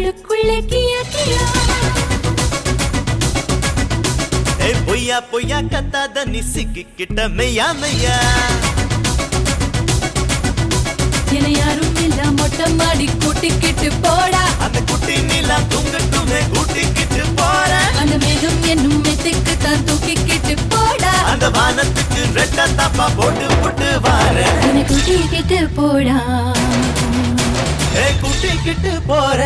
உள்ளுக்குள்ளே கியா கியா ஏ பொய்யா பொய்யா கத்தாத நீ சிக்கிக்கிட்ட மெய்யா மெய்யா என யாரும் இல்ல மொட்டை மாடி கூட்டிக்கிட்டு போடா அந்த குட்டி நீலா தூங்கட்டுமே கூட்டிக்கிட்டு போற அந்த மேகம் என்னும் மெத்துக்கு தான் தூக்கிக்கிட்டு போடா அந்த வானத்துக்கு ரெட்ட தாப்பா போட்டு போட்டு வார என கூட்டிக்கிட்டு போடா ஏ கூட்டிக்கிட்டு போற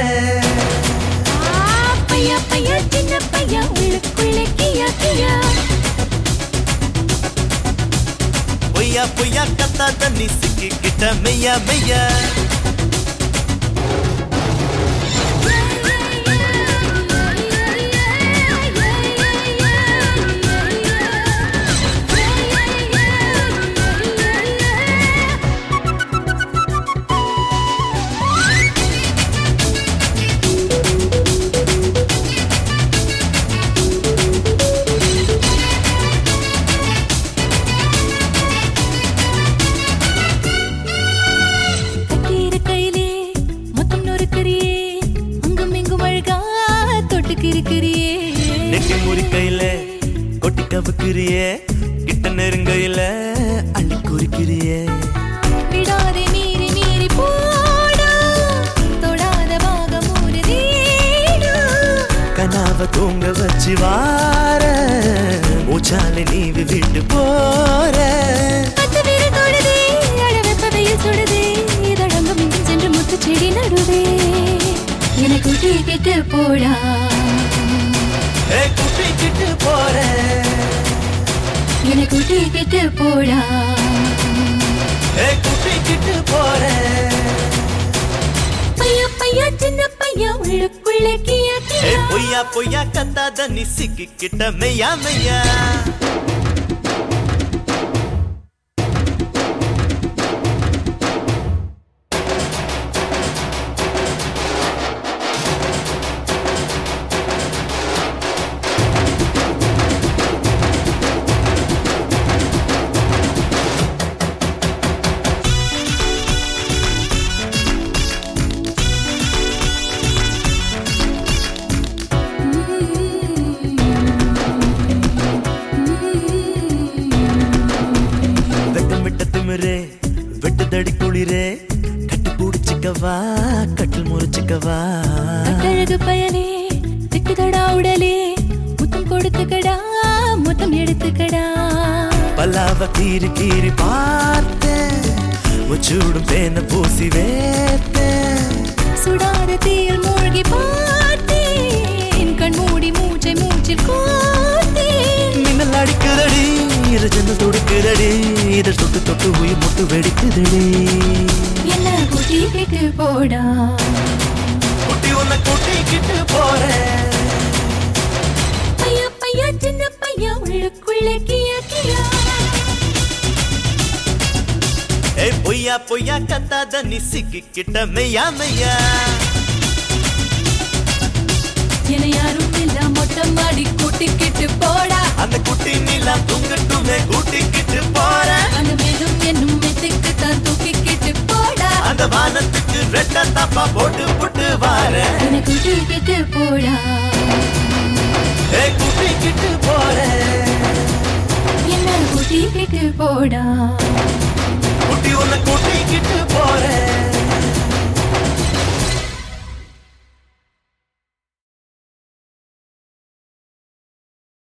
ஆ, பையா பையா சின்ன பையா உள்ளுக்குள்ளே கியா கியா பொய்யா பொய்யா கத்தாத நீ சிக்கிக்கிட்ட மெய்யா மெய்யா கட்டியிரு கையிலே மொத்தம் நொறுக்கிறியே அங்கும் இங்கும் அழகா தொட்டுக்கு இருக்கிறியே நெட்டி முறி கையில கொட்டி கவுக்கிறியே கிட்ட நெருங்கையில அள்ளி குறிக்கிறியே விடாதே மீறி மீறி போடா தொடாத பாகம் ஒரு கனாவ தூங்க வச்சு வார மூச்சால நீ விட்டு போற பத்து பேரு தொடுதே அட வெப்ப வெயில் சுடுதே இதழங்கும் இங்கும் சென்று முத்து செடி நடுவே என கூட்டிக்கிட்டு போடா ஏ கூட்டிக்கிட்டு போற என கூட்டிக்கிட்டு போடா ஏ கூட்டிக்கிட்டு போற பையா பையா சின்ன பையா உள்ளுக்குள்ளே கியா ஏ கியா பொய்யா பொய்யா கத்தாத நீ சிக்கிக்கிட்ட மெய்யா மெய்யா வெட்டம் விட்ட திமிரே வெட்டுதடி குளிரே கட்டி பிடிச்சிக்கவா கட்டில் முறிச்சிக்கவா கட்டழகு பயலே திட்டுதடா உடலே முத்தம் கொடுத்துக்கடா முத்தம் எடுத்துக்கடா பல்லாவ கீறி கீறி பார்த்தேன் முச்சூடும் தேன பூசி வேத்தேன் சுடாத தீயில் மூழ்கி பார்த்தேன் கண் மூடி மூச்சை மூச்சில் கோத்தேன் மின்னல் அடிக்குதடி இரு ஜன்னல் துடிக்குதடி இதழ் தொட்டு தொட்டு உயிர் முட்டு வெடிக்குதடி என்ன கூட்டிக்கிட்டு போடா குட்டி உன்னை கூட்டிக்கிட்டு போறேன் பையா பையா சின்ன பையா உள்ளுக்குள்ளே கியா கியா ஏய் பொய்யா பொய்யா கத்தாத நீ சிக்கிக்கிட்ட மெய்யா மெய்யா என யாரும் இல்ல மொட்டை மாடி கூட்டிக்கிட்டு போடா அந்த குட்டி நீலா தூங்கட்டுமே கூட்டிக்கிட்டு போறேன் அந்த மேகம் என்னும் மெத்துக்கு தான் தூக்கிக்கிட்டு போடா அந்த வானத்துக்கு ரெட்ட தாப்பா போட்டு போட்டு வாரேன் என கூட்டிக்கிட்டு போடா ஏய் கூட்டிக்கிட்டு போறேன் என்ன கூட்டிக்கிட்டு போடா